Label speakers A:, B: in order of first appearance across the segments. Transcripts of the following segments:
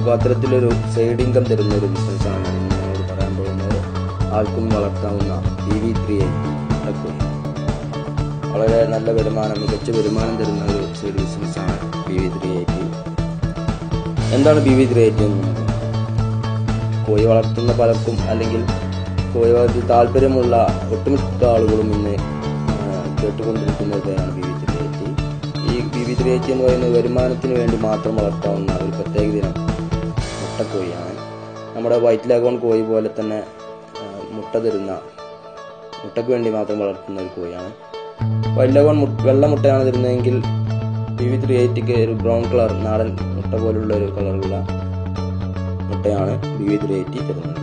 A: അപ്പോൾ അത്തരത്തിലൊരു side income തരുന്ന ഒരു ബിസിനസ്സാണ് ഞാൻ ഇന്ന് നിങ്ങളോട് പറയാൻ പോകുന്നത് ആർക്കും വളർത്താവുന്ന പി വി ത്രീ മുട്ടക്കോഴി വളരെ നല്ല വരുമാനം മികച്ച വരുമാനം തരുന്ന ഒരു സൈഡ് ബിസിനസ്സാണ് പി വി ത്രീ എയ്റ്റി എന്താണ് പി വി ത്രീ എയ്റ്റി എന്ന് നോക്കാം കോഴി വളർത്തുന്ന പലർക്കും അല്ലെങ്കിൽ കോഴി വളർത്തി താല്പര്യമുള്ള ഒട്ടുമിക്ക ആളുകളും ഇന്ന് ആ, കേട്ടുകൊണ്ടിരിക്കുന്നതാണ് ബി വി ത്രീ എയ്റ്റി ഈ ബി വി ത്രീ എയ്റ്റി എന്ന് പറയുന്നത് വരുമാനത്തിന് വേണ്ടി മാത്രം വളർത്താവുന്ന ഒരു പ്രത്യേക ദിനം മുട്ടക്കോഴിയാണ് നമ്മുടെ വൈറ്റ് ലാഗോൺ കോഴി പോലെ തന്നെ ആ, മുട്ട തരുന്ന മുട്ടയ്ക്ക് വേണ്ടി മാത്രം വളർത്തുന്ന ഒരു കോഴിയാണ് വൈറ്റ് ലാഗോൺ മു- വെള്ള മുട്ടയാണ് തരുന്നതെങ്കിൽ ബി വി ത്രീ എയ്റ്റിക്ക് ഒരു ബ്രൗൺ കളർ നാടൻ മുട്ട പോലുള്ള ഒരു കളറുള്ള മുട്ടയാണ് ബി വി ത്രീ എയ്റ്റി തരുന്നത്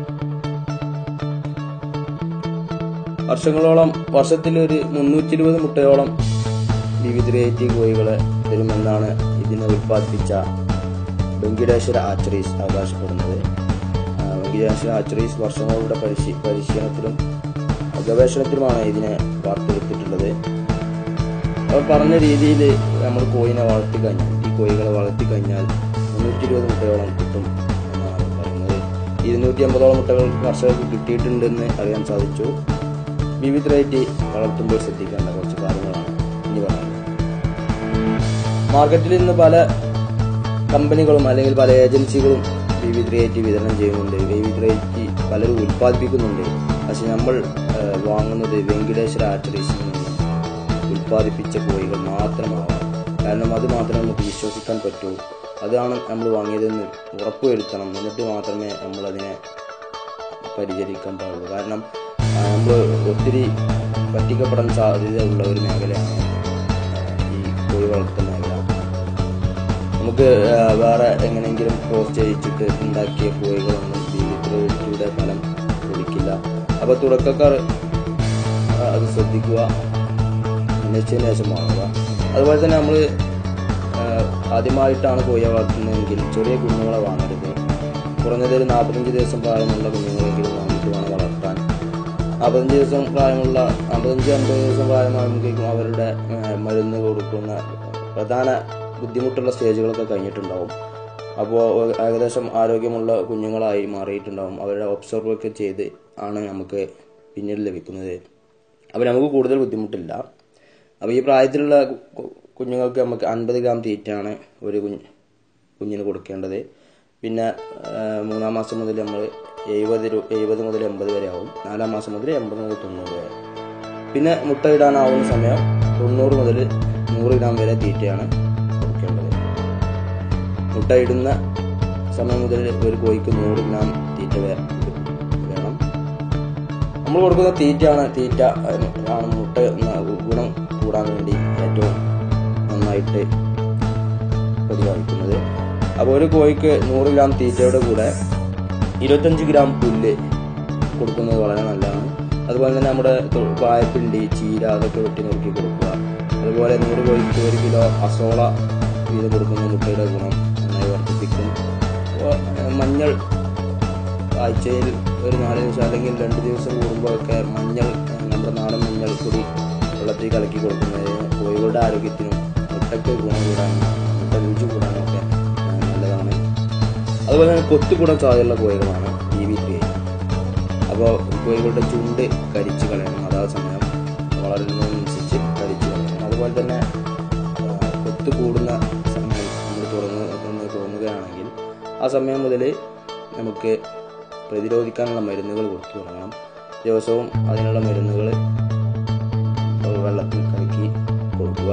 A: വർഷങ്ങളോളം വർഷത്തിൽ ഒരു മുന്നൂറ്റി ഇരുപത് മുട്ടയോളം ബി വി ത്രീ എയ്റ്റി കോഴികളെ തരുമെന്നാണ് ഇതിനെ ഉൽപ്പാദിപ്പിച്ച വെങ്കിടേശ്വര ആച്ചറീസ് അവകാശപ്പെടുന്നത് ആ, വെങ്കിടേശ്വര ആച്ചറീസ് വർഷങ്ങളുടെ പരിശീ പരിശീലനത്തിലും ഗവേഷണത്തിലുമാണ് ഇതിനെ വാർത്തെടുത്തിട്ടുള്ളത് അവർ പറഞ്ഞ രീതിയിൽ നമ്മൾ കോഴിനെ വളർത്തി കഴിഞ്ഞാൽ ഈ കോഴികളെ വളർത്തി കഴിഞ്ഞാൽ മുന്നൂറ്റി ഇരുപത് മുട്ടയോളം കിട്ടും എന്നാണ് പറയുന്നത് ഇരുന്നൂറ്റി അമ്പതോളം മുട്ടകൾ കർഷകർക്ക് കിട്ടിയിട്ടുണ്ടെന്ന് അറിയാൻ സാധിച്ചു വിവിധ റേറ്റ് വളർത്തുമ്പോൾ ശ്രദ്ധിക്കേണ്ട കുറച്ച് കാര്യങ്ങളാണ് ഇനി പറയുന്നത് മാർക്കറ്റിൽ ഇന്ന് പല കമ്പനികളും അല്ലെങ്കിൽ പല ഏജൻസികളും വിവിധ റേറ്റ് വിതരണം ചെയ്യുന്നുണ്ട് വിവിധ റേറ്റ് പലരും ഉൽപ്പാദിപ്പിക്കുന്നുണ്ട് പക്ഷെ നമ്മൾ ആ, വാങ്ങുന്നത് വെങ്കിടേശ്വര ആർട്ടറീസിൽ നിന്ന് ഉൽപ്പാദിപ്പിച്ച കോഴികൾ മാത്രമാവാം കാരണം അത് മാത്രമേ നമുക്ക് വിശ്വസിക്കാൻ പറ്റൂ അതാണ് നമ്മൾ വാങ്ങിയതെന്ന് ഉറപ്പുവരുത്തണം എന്നിട്ട് മാത്രമേ നമ്മൾ അതിനെ പരിചരിക്കാൻ പാടുള്ളൂ കാരണം നമ്മൾ ഒത്തിരി പറ്റിക്കപ്പെടാൻ സാധ്യതയുള്ള ഒരു മേഖലയാണ് ആ, ഈ കോഴി വളർത്തൽ മേഖല നമുക്ക് ആ, വേറെ എങ്ങനെയെങ്കിലും ക്രോസ് ചെയ്യിച്ചിട്ട് ഉണ്ടാക്കിയ കോഴികളൊന്നും ജീവിതത്തിലൂടെ ഫലം ലഭിക്കില്ല അപ്പോൾ തുടക്കക്കാർ ആ, അത് ശ്രദ്ധിക്കുക അന്വേഷിച്ചതിന് ശേഷം വാങ്ങുക അതുപോലെ തന്നെ നമ്മൾ ആദ്യമായിട്ടാണ് കോഴിയെ വളർത്തുന്നതെങ്കിൽ ചെറിയ കുഞ്ഞുങ്ങളെ വാങ്ങരുത് കുറഞ്ഞത് ഒരു നാൽപ്പത്തഞ്ച് ദിവസം പ്രായമുള്ള കുഞ്ഞുങ്ങളെങ്കിലും വാങ്ങിയിട്ട് വേണം വളർത്താൻ നാൽപ്പത്തഞ്ച് ദിവസം പ്രായമുള്ള നാൽപ്പത്തഞ്ച് അമ്പത് ദിവസം പ്രായമാകുമ്പോഴേക്കും അവരുടെ ആ, മരുന്ന് കൊടുക്കുന്ന പ്രധാന ബുദ്ധിമുട്ടുള്ള സ്റ്റേജുകളൊക്കെ കഴിഞ്ഞിട്ടുണ്ടാവും അപ്പോൾ ഏകദേശം ആരോഗ്യമുള്ള കുഞ്ഞുങ്ങളായി മാറിയിട്ടുണ്ടാവും അവരുടെ ഒബ്സർവ് ഒക്കെ ചെയ്ത് ആണ് നമുക്ക് പിന്നീട് ലഭിക്കുന്നത് അപ്പോൾ നമുക്ക് കൂടുതൽ ബുദ്ധിമുട്ടില്ല അപ്പോൾ ഈ പ്രായത്തിലുള്ള കു- കു- കുഞ്ഞുങ്ങൾക്ക് നമുക്ക് അൻപത് ഗ്രാം തീറ്റയാണ് ഒരു കുഞ്ഞ് കുഞ്ഞിന് കൊടുക്കേണ്ടത് പിന്നെ ആ, മൂന്നാം മാസം മുതൽ നമ്മൾ എഴുപത് രൂ എഴുപത് മുതൽ എൺപത് വരെ ആവും നാലാം മാസം മുതൽ എൺപത് മുതൽ തൊണ്ണൂറ് വരെ പിന്നെ മുട്ട ഇടാനാവുന്ന സമയം തൊണ്ണൂറ് മുതൽ നൂറ് ഗ്രാം വരെ തീറ്റയാണ് കൊടുക്കേണ്ടത് മുട്ട ഇടുന്ന സമയം മുതൽ ഒരു കോഴിക്ക് നൂറ് ഗ്രാം തീറ്റ വേ- വേണം നമ്മൾ കൊടുക്കുന്ന തീറ്റയാണ് തീറ്റ ആണ് ആണ് മുട്ട ന- ഗുണം കൂടാൻ വേണ്ടി ഏറ്റവും നന്നായിട്ട് പ്രതിപാദിക്കുന്നത് അപ്പോൾ ഒരു കോഴിക്ക് നൂറ് ഗ്രാം തീറ്റയുടെ കൂടെ ഇരുപത്തഞ്ച് ഗ്രാം പുല്ല് കൊടുക്കുന്നത് വളരെ നല്ലതാണ് അതുപോലെ തന്നെ നമ്മുടെ തൊ- വാഴപ്പിണ്ടി ചീര അതൊക്കെ വെട്ടി നോക്കി കൊടുക്കുക അതുപോലെ നൂറ് കോഴിക്ക് ഒരു കിലോ അസോള വീതം കൊടുക്കുന്ന മുട്ടയുടെ ഗുണം നന്നായി വർദ്ധിപ്പിക്കും അപ്പോൾ, ഏഹ്, മഞ്ഞൾ ആഴ്ചയിൽ ഒരു നാല് ദിവസം അല്ലെങ്കിൽ രണ്ട് ദിവസം കൂടുമ്പോഴൊക്കെ മഞ്ഞൾ ഏഹ്, നമ്മുടെ നാടൻ മഞ്ഞൾ പൊടി വെള്ളത്തിൽ കലക്കി കൊടുക്കുന്നത് കോഴികളുടെ ആരോഗ്യത്തിനും മുട്ടയ്ക്ക് ഗുണം കൂടാനും മുട്ട രുചി കൂടാനും ഒക്കെ ഏഹ്, നല്ലതാണ് അതുപോലെ തന്നെ കൊത്തുകൂടാൻ സാധ്യതയുള്ള കോഴികളാണ് ടി വി ത്രീ അപ്പോൾ കോഴികളുടെ ചുണ്ട് കരിച്ച് കളയണം അതാ സമയം വളരുന്നതിനനുസരിച്ച് കരിച്ച് കളയണം അതുപോലെ തന്നെ ആ, കൊത്ത് കൂടുന്ന സമയം നമ്മൾ തുടങ്ങുന്ന തോന്നുകയാണെങ്കിൽ ആ സമയം മുതൽ നമുക്ക് പ്രതിരോധിക്കാനുള്ള മരുന്നുകൾ കൊടുത്തു തുടങ്ങണം ദിവസവും അതിനുള്ള മരുന്നുകൾ വെള്ളത്തിൽ കലക്കി കൊടുക്കുക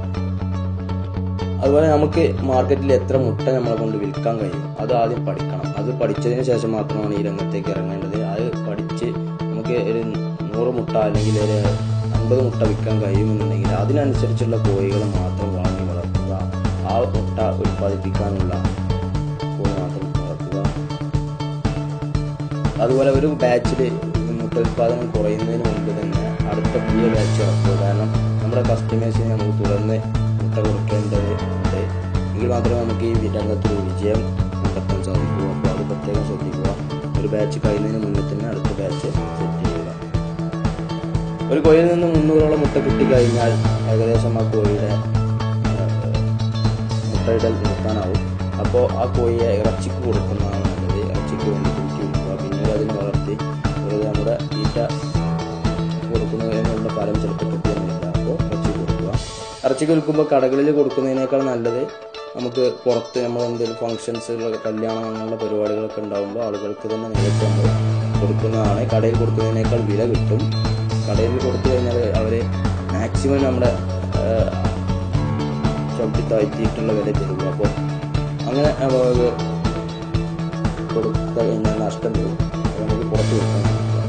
A: അതുപോലെ നമുക്ക് മാർക്കറ്റിൽ എത്ര മുട്ട നമ്മളെ കൊണ്ട് വിൽക്കാൻ കഴിയും അത് ആദ്യം പഠിക്കണം അത് പഠിച്ചതിന് ശേഷം മാത്രമാണ് ഈ രംഗത്തേക്ക് ഇറങ്ങേണ്ടത് അത് പഠിച്ച് നമുക്ക് ഒരു നൂറ് മുട്ട അല്ലെങ്കിൽ ഒരു അൻപത് മുട്ട വിൽക്കാൻ കഴിയുമെന്നുണ്ടെങ്കിൽ അതിനനുസരിച്ചുള്ള കോഴികൾ മാത്രം വാങ്ങി വളർത്തുക ആ മുട്ട ഉൽപ്പാദിപ്പിക്കാനുള്ള കോഴി മാത്രം വളർത്തുക അതുപോലെ ഒരു ബാച്ചിൽ മുട്ട ഉൽപ്പാദനം കുറയുന്നതിന് മുൻപ് തന്നെ അടുത്ത പുതിയ ബാച്ച് ഇറക്കുക കാരണം നമ്മുടെ കസ്റ്റമേഴ്സിന് നമുക്ക് തുടർന്ന് മുട്ട കൊടുക്കേണ്ടത് ഉണ്ട് എങ്കിൽ മാത്രമേ നമുക്ക് ഈ രംഗത്തിൽ ഒരു വിജയം കണ്ടെത്താൻ സാധിക്കൂ അപ്പോൾ അത് പ്രത്യേകം ശ്രദ്ധിക്കുക ഒരു ബാച്ച് കഴിയുന്നതിന് മുന്നേ തന്നെ അടുത്ത ബാച്ച് സെറ്റ് ചെയ്യുക ഒരു കോഴിയിൽ നിന്ന് മുന്നൂറോളം മുട്ട കിട്ടിക്കഴിഞ്ഞാൽ ഏകദേശം ആ കോഴിയുടെ ഏഹ്, മുട്ടയിടൽ നിർത്താനാവും അപ്പോൾ ആ കോഴിയെ ഇറച്ചിക്ക് കൊടുക്കുന്നതാണ് നല്ലത് ഇറച്ചിക്ക് വേണ്ടി കൂട്ടി വെക്കുക പിന്നീട് അതിനെ വളർത്തി വെറുതെ നമ്മുടെ തീറ്റ കൊടുക്കുന്നതിനുള്ള ഫലം ചിലപ്പോൾ കിട്ടുന്നില്ല അപ്പോൾ ഇറച്ചി കൊടുക്കുക ഇറച്ചിക്ക് വിൽക്കുമ്പോൾ കടകളിൽ കൊടുക്കുന്നതിനേക്കാൾ നല്ലത് നമുക്ക് പുറത്ത് നമ്മൾ എന്തെങ്കിലും ഫങ്ഷൻസ് കല്യാണം അങ്ങനെയുള്ള പരിപാടികളൊക്കെ ഉണ്ടാകുമ്പോൾ ആളുകൾക്ക് തന്നെ നേരിട്ട് നമ്മൾ കൊടുക്കുന്നതാണ് കടയിൽ കൊടുക്കുന്നതിനേക്കാൾ വില കിട്ടും കടയിൽ കൊടുത്തു കഴിഞ്ഞാൽ അവർ മാക്സിമം നമ്മുടെ ചവിട്ടി താഴ്ത്തിയിട്ടുള്ള വില തരും അപ്പോൾ അങ്ങനെ അവർക്ക് കൊടുത്ത കഴിഞ്ഞാൽ നഷ്ടം വരും അത് നമുക്ക് പുറത്ത് കൊടുക്കാൻ പറ്റില്ല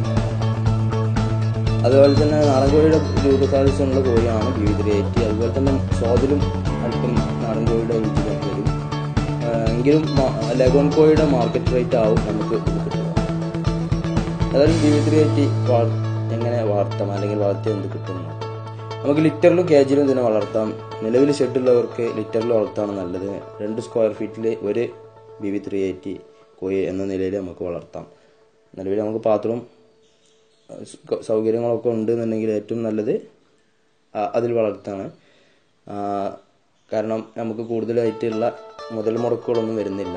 A: അതുപോലെ തന്നെ നാടൻ കോഴിയുടെ രൂപസാദൃശ്യമുള്ള കോഴിയാണ് വിവിധരേറ്റി അതുപോലെ തന്നെ സ്വാദിലും അല്പം നാടൻ കോഴിയുടെ രുചി വരും ആഹ് എങ്കിലും മ- ലഗോൺ കോഴിയുടെ മാർക്കറ്റ് റേറ്റ് ആവും നമുക്ക് ഇത് കിട്ടുക അതായത് വിവിധരേറ്റി എങ്ങനെ വളർത്താം അല്ലെങ്കിൽ വളർത്തി എന്ത് കിട്ടുന്നു നമുക്ക് ലിറ്ററിലും കേജിലും ഇതിനെ വളർത്താം നിലവിൽ ഷെഡുള്ളവർക്ക് ലിറ്ററിൽ വളർത്താണ് നല്ലത് രണ്ട് സ്ക്വയർ ഫീറ്റിൽ ഒരു ബി വി ത്രീ എയ്റ്റി കോഴി എന്ന നിലയിൽ നമുക്ക് വളർത്താം നിലവിൽ നമുക്ക് പാത്രവും സ- സൗകര്യങ്ങളൊക്കെ ഉണ്ട് എന്നുണ്ടെങ്കിൽ ഏറ്റവും നല്ലത് ആ- അതിൽ വളർത്താണ് ആ, കാരണം നമുക്ക് കൂടുതലായിട്ടുള്ള മുതൽ മുടക്കുകളൊന്നും വരുന്നില്ല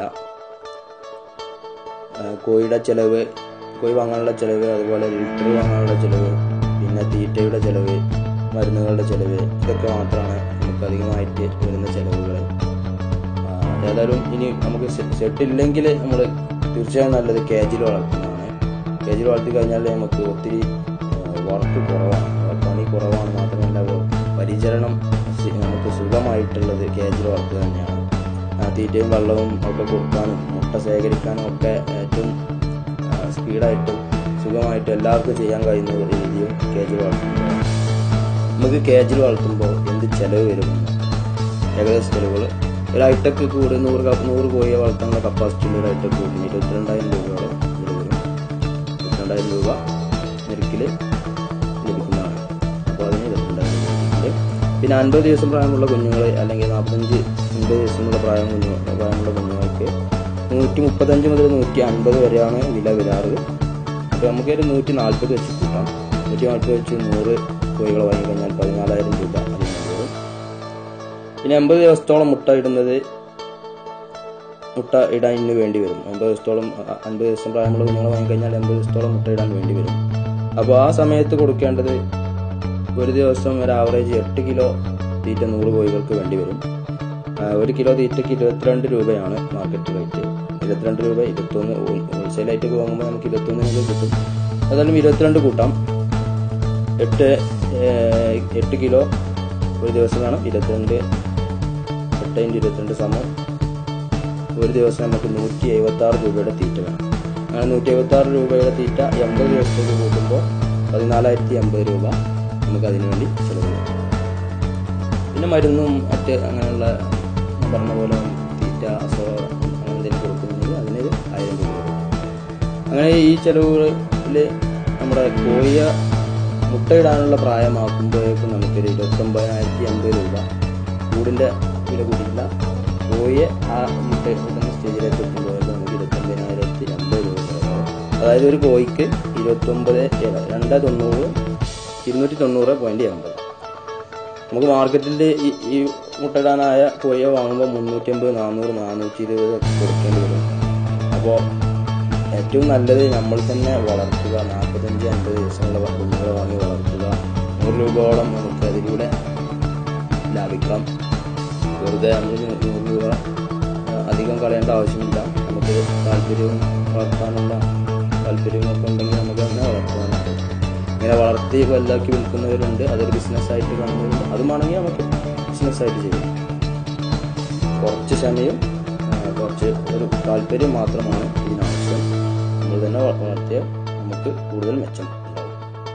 A: ആ, കോഴിയുടെ ചിലവ് കോഴി വാങ്ങാനുള്ള ചിലവ് അതുപോലെ ലിറ്റർ വാങ്ങാനുള്ള ചിലവ് പിന്നെ തീറ്റയുടെ ചിലവ് മരുന്നുകളുടെ ചിലവ് ഇതൊക്കെ മാത്രമാണ് നമുക്ക് അധികമായിട്ട് വരുന്ന ചിലവുകൾ ഏതായാലും ഇനി നമുക്ക് സെറ്റ് ഇല്ലെങ്കിൽ നമ്മൾ തീർച്ചയായും നല്ലത് കേജിൽ വളർത്തുന്നതാണ് കേജിൽ വളർത്തി കഴിഞ്ഞാൽ നമുക്ക് ഒത്തിരി വർക്ക് കുറവാണ് പണി കുറവാണ് മാത്രമല്ല വ- പരിചരണം സി- നമുക്ക് സുഖമായിട്ടുള്ളത് കേജിൽ വളർത്തുക തന്നെയാണ് ആ, തീറ്റയും വെള്ളവും ഒക്കെ കൊടുക്കാനും മുട്ട ശേഖരിക്കാനും ഒക്കെ ഏറ്റവും ആ, സ്പീഡായിട്ടും സുഖമായിട്ടും എല്ലാവർക്കും ചെയ്യാൻ കഴിയുന്ന ഒരു രീതിയും കേജിൽ വളർത്തുന്നതാണ് നമുക്ക് കേജിൽ വളർത്തുമ്പോൾ എന്ത് ചെലവ് വരുമെന്ന് ഏകദേശ ചെലവുകൾ ഒരു ഹൈടെക് കൂട് നൂറ് കപ്പ് നൂറ് കോഴിയെ വളർത്താനുള്ള കപ്പാസിറ്റി ഉള്ള ഒരു ഹൈടെക് കൂടിന് ഇരുപത്തിരണ്ടായിരം രൂപയോളം ചെലവ് വരും ഇരുപത്തിരണ്ടായിരം രൂപ നിരക്കിൽ ലഭിക്കുന്നതാണ് അപ്പോൾ അതിന് ഇരുപത്തിരണ്ടായിരം രൂപ ലഭിക്കുന്നുണ്ട് പിന്നെ അൻപത് ദിവസം പ്രായമുള്ള കുഞ്ഞുങ്ങൾ അല്ലെങ്കിൽ നാൽപ്പത്തഞ്ച് അൻപത് ദിവസമുള്ള പ്രായം കുഞ്ഞു പ്രായമുള്ള കുഞ്ഞുങ്ങൾക്ക് നൂറ്റി മുപ്പത്തഞ്ച് മുതൽ നൂറ്റി അൻപത് വരെയാണ് വില വരാറ് അപ്പോൾ നമുക്കൊരു നൂറ്റി നാൽപ്പത് വെച്ച് കൂട്ടാം നൂറ്റി നാൽപ്പത് വെച്ച് നൂറ് കോഴികൾ വാങ്ങിക്കഴിഞ്ഞാൽ പതിനാലായിരം രൂപ അതിന് വരും പിന്നെ എൺപത് ദിവസത്തോളം മുട്ട ഇടുന്നത് മുട്ട ഇടാൻ വേണ്ടി വരും അമ്പത് ദിവസത്തോളം അ- അൻപത് ദിവസം പ്രായമുള്ള കുഞ്ഞുങ്ങൾ വാങ്ങിക്കഴിഞ്ഞാൽ എൺപത് ദിവസത്തോളം മുട്ട ഇടാൻ വേണ്ടി വരും അപ്പോൾ ആ സമയത്ത് കൊടുക്കേണ്ടത് ഒരു ദിവസം ഒരു ആവറേജ് എട്ട് കിലോ തീറ്റ നൂറ് കോഴികൾക്ക് വേണ്ടി വരും ആ, ഒരു കിലോ തീറ്റയ്ക്ക് ഇരുപത്തിരണ്ട് രൂപയാണ് മാർക്കറ്റ് റേറ്റ് ഇരുപത്തിരണ്ട് രൂപ ഇരുപത്തൊന്ന് ഹോൾസെയിലായിട്ടൊക്കെ വാങ്ങുമ്പോൾ നമുക്ക് ഇരുപത്തൊന്നിന് കിട്ടും ഏതായാലും ഇരുപത്തിരണ്ട് കൂട്ടാം എട്ട് ഏഹ്, എട്ട് കിലോ ഒരു ദിവസം വേണം ഇരുപത്തിരണ്ട് എട്ട് ഇൻറ്റു ഇരുപത്തിരണ്ട് സമം ഒരു ദിവസം നമുക്ക് നൂറ്റി എഴുപത്തി ആറ് രൂപയുടെ തീറ്റ വേണം അങ്ങനെ നൂറ്റി എഴുപത്തി ആറ് രൂപയുടെ തീറ്റ എൺപത് ദിവസത്തേക്ക് കൂട്ടുമ്പോൾ പതിനാലായിരത്തി എൺപത് രൂപ നമുക്ക് അതിനു വേണ്ടി ചിലവ് വരും പിന്നെ മരുന്നും മറ്റ് അങ്ങനെയുള്ള ഞാൻ പറഞ്ഞ പോലെ തീറ്റ അസോ അങ്ങനെ എന്തെങ്കിലും കൊടുക്കുന്നുണ്ടെങ്കിൽ അതിന് ആയിരം രൂപ വരും അങ്ങനെ ഈ ചെലവുകളിൽ നമ്മുടെ കോഴിയെ മുട്ടയിടാനുള്ള പ്രായമാക്കുമ്പോഴേക്കും നമുക്കൊരു ഇരുപത്തൊമ്പതിനായിരത്തി അമ്പത് രൂപ കൂടിൻ്റെ വില കൂടിയില്ല കോഴിയെ ആ മുട്ട ഇടുന്ന സ്റ്റേജിലേക്ക് എത്തുമ്പോഴേക്കും നമുക്ക് ഇരുപത്തൊമ്പതിനായിരത്തി അമ്പത് രൂപ ചിലവാകും അതായത് ഒരു കോഴിക്ക് ഇരുപത്തൊമ്പത് ഏഴ് രണ്ട് തൊണ്ണൂറ് ഇരുന്നൂറ്റി തൊണ്ണൂറ് പോയിന്റ് എൺപത് നമുക്ക് മാർക്കറ്റിൽ ഈ ഈ മുട്ടയിടാനായ കോഴിയെ വാങ്ങുമ്പോൾ മുന്നൂറ്റി അമ്പത് നാനൂറ് നാനൂറ്റി ഇരുപത് ഒക്കെ കൊടുക്കേണ്ടി വരും അപ്പോൾ ഏറ്റവും നല്ലത് നമ്മൾ തന്നെ വളർത്തുക നാൽപ്പത്തഞ്ച് അൻപത് ദിവസമുള്ള കുഞ്ഞുങ്ങളെ വാങ്ങി വളർത്തുക നൂറ് രൂപയോളം നമുക്ക് അതിലൂടെ ലാഭിക്കാം വെറുതെ നമ്മൾ നൂറ് രൂപ ആ, അധികം കളയേണ്ട ആവശ്യമില്ല നമുക്ക് താല്പര്യവും വളർത്താനുള്ള താല്പര്യവും ഒക്കെ ഉണ്ടെങ്കിൽ നമുക്ക് തന്നെ വളർത്താനുണ്ട് ഇങ്ങനെ വളർത്തി വലുതാക്കി വിൽക്കുന്നവരുണ്ട് അതൊരു ബിസിനസ്സായിട്ട് കാണുന്നവരുണ്ട് അതുമാണെങ്കിൽ നമുക്ക് ബിസിനസ്സായിട്ട് ചെയ്യാം കുറച്ച് ക്ഷമയും ആ, കുറച്ച് ഒരു താല്പര്യം മാത്രമാണ് ഇതിനാവശ്യം നമ്മൾ തന്നെ വ- വളർത്തിയാൽ നമുക്ക് കൂടുതൽ മെച്ചം ഉണ്ടാവും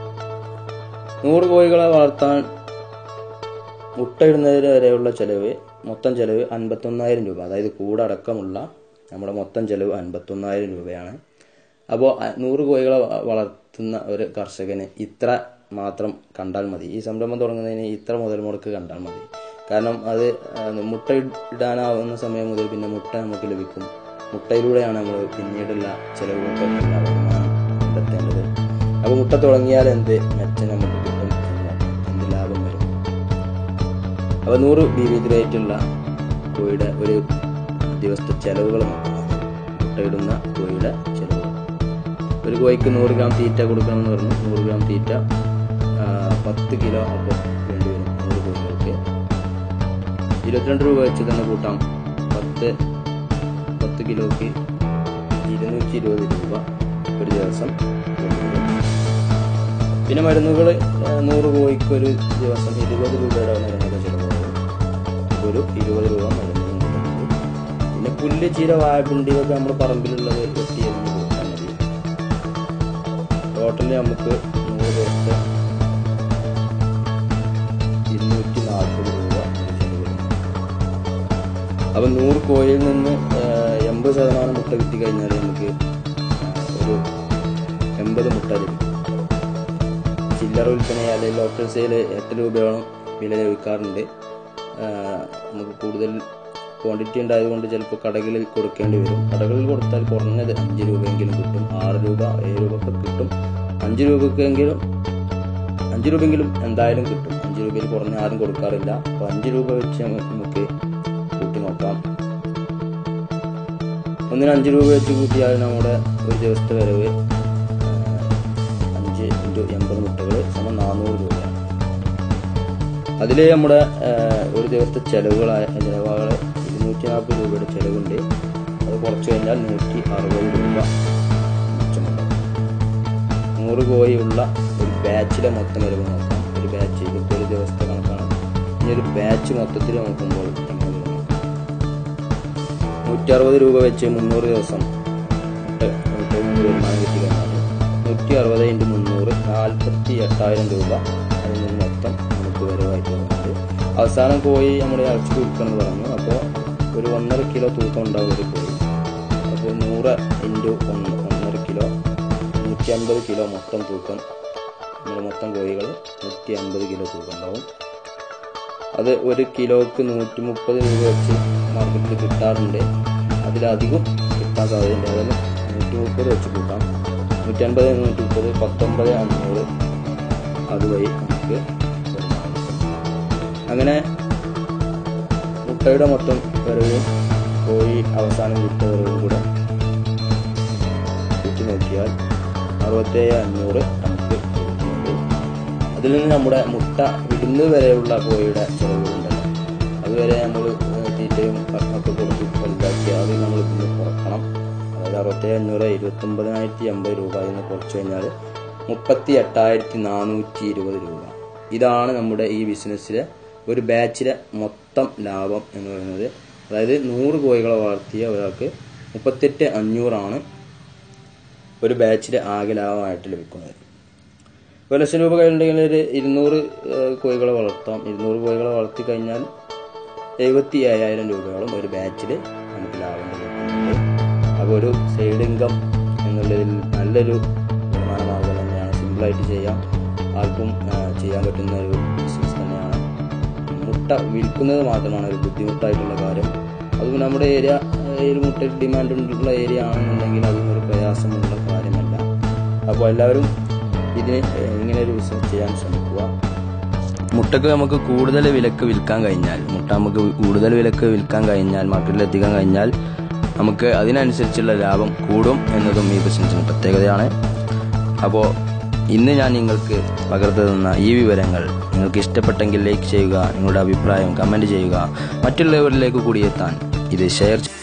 A: നൂറ് കോഴികളെ വളർത്താൻ മുട്ടയിടുന്നതിന് വരെയുള്ള ചെലവ് മൊത്തം ചെലവ് അൻപത്തൊന്നായിരം രൂപ അതായത് കൂടടക്കമുള്ള നമ്മുടെ മൊത്തം ചെലവ് അൻപത്തൊന്നായിരം രൂപയാണ് അപ്പോൾ നൂറ് കോഴികളെ വ- വളർത്തുന്ന ഒരു കർഷകന് ഇത്ര മാത്രം കണ്ടാൽ മതി ഈ സംരംഭം തുടങ്ങുന്നതിന് ഇത്ര മുതൽ മുടക്ക് കണ്ടാൽ മതി കാരണം അത് ആ, മുട്ട ഇടാനാവുന്ന സമയം മുതൽ പിന്നെ മുട്ട നമുക്ക് ലഭിക്കും മുട്ടയിലൂടെയാണ് നമ്മൾ പിന്നീടുള്ള ചെലവുകൾക്ക് എല്ലാം വരുമാനം കണ്ടെത്തേണ്ടത് അപ്പോൾ മുട്ട തുടങ്ങിയാൽ എന്ത് മെച്ചം നമുക്ക് കിട്ടും എന്ന് എന്ത് ലാഭം വരും അപ്പോൾ നൂറ് ബി വി ഗ്രേറ്റുള്ള കോഴിയുടെ ഒരു ദിവസത്തെ ചെലവുകൾ നോക്കാം മുട്ടയിടുന്ന കോഴിയുടെ ചെലവ് ഒരു കോഴിക്ക് നൂറ് ഗ്രാം തീറ്റ കൊടുക്കണമെന്ന് പറഞ്ഞു നൂറ് ഗ്രാം തീറ്റ ആ, പത്ത് കിലോ അപ്പോൾ വേണ്ടി വരും നൂറ് കോഴികൾക്ക് ഇരുപത്തിരണ്ട് രൂപ വെച്ച് തന്നെ കൂട്ടാം പത്ത് പത്ത് കിലോയ്ക്ക് ഇരുന്നൂറ്റി ഇരുപത് രൂപ ഒരു ദിവസം വേണ്ടി വരും. പിന്നെ മരുന്നുകൾ നൂറ് കോഴിക്ക് ഒരു ദിവസം ഇരുപത് രൂപയുടെ മരുന്നൊക്കെ ചിലവാകും ഒരു ഇരുപത് രൂപ മരുന്ന് കൊടുക്കുന്നുണ്ട്. പിന്നെ പുല്ല് ചീര വാഴപ്പിണ്ടിയൊക്കെ നമ്മുടെ പറമ്പിലുള്ളത് വെട്ടി എറിഞ്ഞ് കൊടുത്താൽ മതി ടോട്ടലി നമുക്ക് നൂറ് ദിവസത്തെ ഇരുന്നൂറ്റി നാൽപ്പത് രൂപ ചെലവ് വരും അപ്പം നൂറ് കോഴിയിൽ നിന്ന് ഏഹ്, എൺപത് ശതമാനം മുട്ട കിട്ടിക്കഴിഞ്ഞാൽ നമുക്ക് ഏഹ്, ഒരു എൺപത് മുട്ട ലഭിക്കും ചില്ലറ വിൽപ്പന അല്ലെങ്കിൽ ലോക്കൽ സെയിൽ എട്ട് രൂപയോളം വില ലഭിക്കാറുണ്ട് ആഹ് നമുക്ക് കൂടുതൽ ക്വാണ്ടിറ്റി ഉണ്ടായതുകൊണ്ട് ചിലപ്പോൾ കടകളിൽ കൊടുക്കേണ്ടി വരും കടകളിൽ കൊടുത്താൽ കുറഞ്ഞത് അഞ്ച് രൂപയെങ്കിലും കിട്ടും ആറ് രൂപ ഏഴ് രൂപ ഒക്കെ കിട്ടും അഞ്ച് രൂപക്കെങ്കിലും അഞ്ച് രൂപയെങ്കിലും എന്തായാലും കിട്ടും അഞ്ച് രൂപയിൽ കുറഞ്ഞ ആരും കൊടുക്കാറില്ല അപ്പോൾ അഞ്ച് രൂപ വെച്ച് നമുക്ക് കൂട്ടി നോക്കാം ഒന്നിന് അഞ്ച് രൂപ വെച്ച് കൂട്ടിയാൽ നമ്മുടെ ഒരു ദിവസത്തെ വരവ് ആഹ്, അഞ്ച് ഇൻറ്റു എൺപത് മുട്ടകൾ സമം നാനൂറ് രൂപയാണ് അതിൽ നമ്മുടെ ആഹ്, ഒരു ദിവസത്തെ ചെലവുകളായ ചിലവുകൾ ഇരുന്നൂറ്റി നാൽപ്പത് രൂപയുടെ ചിലവുണ്ട് അത് കുറച്ച് കഴിഞ്ഞാൽ നൂറ്റി അറുപത് രൂപ മിച്ചമുണ്ടാവും നൂറ് കോഴിയുള്ള ഒരു ബാച്ചിലെ മൊത്തം വരവ് നോക്കാം ഒരു ബാച്ച് ഇതിപ്പോൾ ഒരു ദിവസത്തെ കണക്കാണ് ഇനി ഒരു ബാച്ച് മൊത്തത്തിൽ നോക്കുമ്പോൾ എങ്ങനെ വരും? നൂറ്റി അറുപത് രൂപ വെച്ച് മുന്നൂറ് ദിവസം മുട്ട മുട്ടയിൽ നിന്ന് വരുമാനം കിട്ടിക്കഴിഞ്ഞാൽ നൂറ്റി അറുപത് ഇൻറ്റു മുന്നൂറ് നാൽപ്പത്തി എട്ടായിരം രൂപ അതിൽ നിന്ന് മൊത്തം നമുക്ക് വരവായിട്ട് വരുന്നുണ്ട് അവസാനം കോഴി നമ്മൾ ഇറച്ചി കൊടുക്കണം എന്ന് പറഞ്ഞു അപ്പോൾ ഒരു ഒന്നര കിലോ തൂക്കം ഉണ്ടാവും ഒരു കോഴി അപ്പോൾ നൂറ് ഇൻറ്റു ഒന്ന് ഒന്നര കിലോ നൂറ്റി അൻപത് കിലോ മൊത്തം തൂക്കം നമ്മുടെ മൊത്തം കോഴികൾ നൂറ്റി അൻപത് കിലോ തൂക്കം ഉണ്ടാവും അത് ഒരു കിലോക്ക് നൂറ്റി മുപ്പത് രൂപ വെച്ച് മാർക്കറ്റിൽ കിട്ടാറുണ്ട് അതിലധികം കിട്ടാൻ സാധ്യതയുണ്ട് അതായത് നൂറ്റി മുപ്പത് വെച്ച് കൂട്ടാം നൂറ്റി അൻപത് നൂറ്റി മുപ്പത് പത്തൊമ്പത് അഞ്ഞൂറ് അതുവഴി നമുക്ക് വരുമാനം കിട്ടും. അങ്ങനെ മുട്ടയുടെ മൊത്തം വരവും കോഴി അവസാനം വിറ്റ വരവും കൂടെ കൂട്ടി നോക്കിയാൽ അറുപത്തേഴ് അഞ്ഞൂറ് നമുക്ക് ലഭിക്കുന്നുണ്ട് അതിൽ നിന്ന് നമ്മുടെ മുട്ട വിടുന്നത് വരെയുള്ള കോഴിയുടെ ചിലവുകളുണ്ടല്ലോ അതുവരെ നമ്മൾ തീറ്റയും ഒക്കെ കൊടുത്ത് വലുതാക്കി അത് നമ്മൾ ഇതിന് കുറക്കണം അതായത് അറുപത്തേഴ് അഞ്ഞൂറ് ഇരുപത്തൊമ്പതിനായിരത്തി എൺപത് രൂപ എന്ന് കുറച്ച് കഴിഞ്ഞാൽ മുപ്പത്തി എട്ടായിരത്തി നാനൂറ്റി ഇരുപത് രൂപ ഇതാണ് നമ്മുടെ ഈ ബിസിനസ്സിലെ ഒരു ബാച്ചിലെ മൊത്തം ലാഭം എന്ന് പറയുന്നത് അതായത് നൂറ് കോഴികളെ വളർത്തിയ ഒരാൾക്ക് മുപ്പത്തെട്ട് അഞ്ഞൂറാണ് ഒരു ബാച്ചിലെ ആകെ ലാഭമായിട്ട് ലഭിക്കുന്നത് ഒരു ലക്ഷം രൂപ കയ്യിലുണ്ടെങ്കിൽ ഒരു ഇരുന്നൂറ് ഏഹ്, കോഴികളെ വളർത്താം ഇരുന്നൂറ് കോഴികളെ വളർത്തി കഴിഞ്ഞാൽ എഴുപത്തി അയ്യായിരം രൂപയോളം ഒരു ബാച്ചിൽ നമുക്ക് ലാഭം ലഭിക്കുന്നുണ്ട് അപ്പോൾ ഒരു സൈഡ് ഇൻകം എന്നുള്ളതിൽ നല്ലൊരു വരുമാന മാർഗം തന്നെയാണ് സിമ്പിളായിട്ട് ചെയ്യാം ആർക്കും ആ, ചെയ്യാൻ പറ്റുന്ന ഒരു ബിസിനസ് തന്നെയാണ് മുട്ട വിൽക്കുന്നത് മാത്രമാണ് ഒരു ബുദ്ധിമുട്ടായിട്ടുള്ള കാര്യം അത് നമ്മുടെ ഏരിയ ഒരു മുട്ട ഡിമാൻഡ് ഉള്ള ഏരിയ ആണെന്നുണ്ടെങ്കിൽ അതൊന്നും ഒരു പ്രയാസമുള്ള കാര്യമല്ല അപ്പോൾ എല്ലാവരും ഇതിന് ഇങ്ങനെ ഒരു ബിസിനസ് ചെയ്യാൻ ശ്രമിക്കുക മുട്ടക്ക് നമുക്ക് കൂടുതൽ വിലക്ക് വിൽക്കാൻ കഴിഞ്ഞാൽ മുട്ട നമുക്ക് കൂടുതൽ വിലക്ക് വിൽക്കാൻ കഴിഞ്ഞാൽ മാർക്കറ്റിൽ എത്തിക്കാൻ കഴിഞ്ഞാൽ നമുക്ക് അതിനനുസരിച്ചുള്ള ലാഭം കൂടും എന്നതും ഈ ബിസിനസ്സിന് പ്രത്യേകതയാണ് അപ്പോൾ ഇന്ന് ഞാൻ നിങ്ങൾക്ക് പകർന്നു തന്ന ഈ വിവരങ്ങൾ നിങ്ങൾക്ക് ഇഷ്ടപ്പെട്ടെങ്കിൽ ലൈക്ക് ചെയ്യുക നിങ്ങളുടെ അഭിപ്രായം കമൻറ്റ് ചെയ്യുക മറ്റുള്ളവരിലേക്ക് കൂടി എത്താൻ ഇത് ഷെയർ